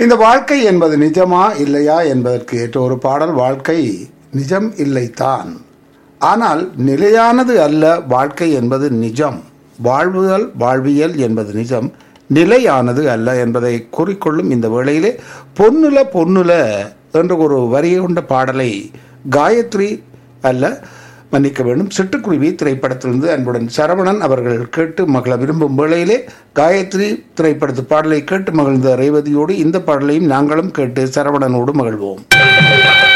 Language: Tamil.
இந்த வாழ்க்கை என்பது நிஜமா இல்லையா என்பதற்கு ஏற்ற ஒரு பாடல் வாழ்க்கை நிஜம் இல்லைத்தான் ஆனால் நிலையானது அல்ல வாழ்க்கை என்பது நிஜம் வாழ்வுதல் வாழ்வியல் என்பது நிஜம் நிலையானது அல்ல என்பதை கூறிக்கொள்ளும் இந்த வேளையிலே பொன்னுல பொன்னுல என்ற ஒரு வரியை கொண்ட பாடலை காயத்ரி அல்ல மன்னிக்க வேண்டும் சிட்டுக்குருவி திரைப்படத்திலிருந்து அன்புடன் சரவணன் அவர்கள் கேட்டு மகள விரும்பும் வேளையிலே காயத்ரி திரைப்படத்து பாடலை கேட்டு மகிழ்ந்த ரேவதியோடு இந்த பாடலையும் நாங்களும் கேட்டு சரவணனோடு மகிழ்வோம்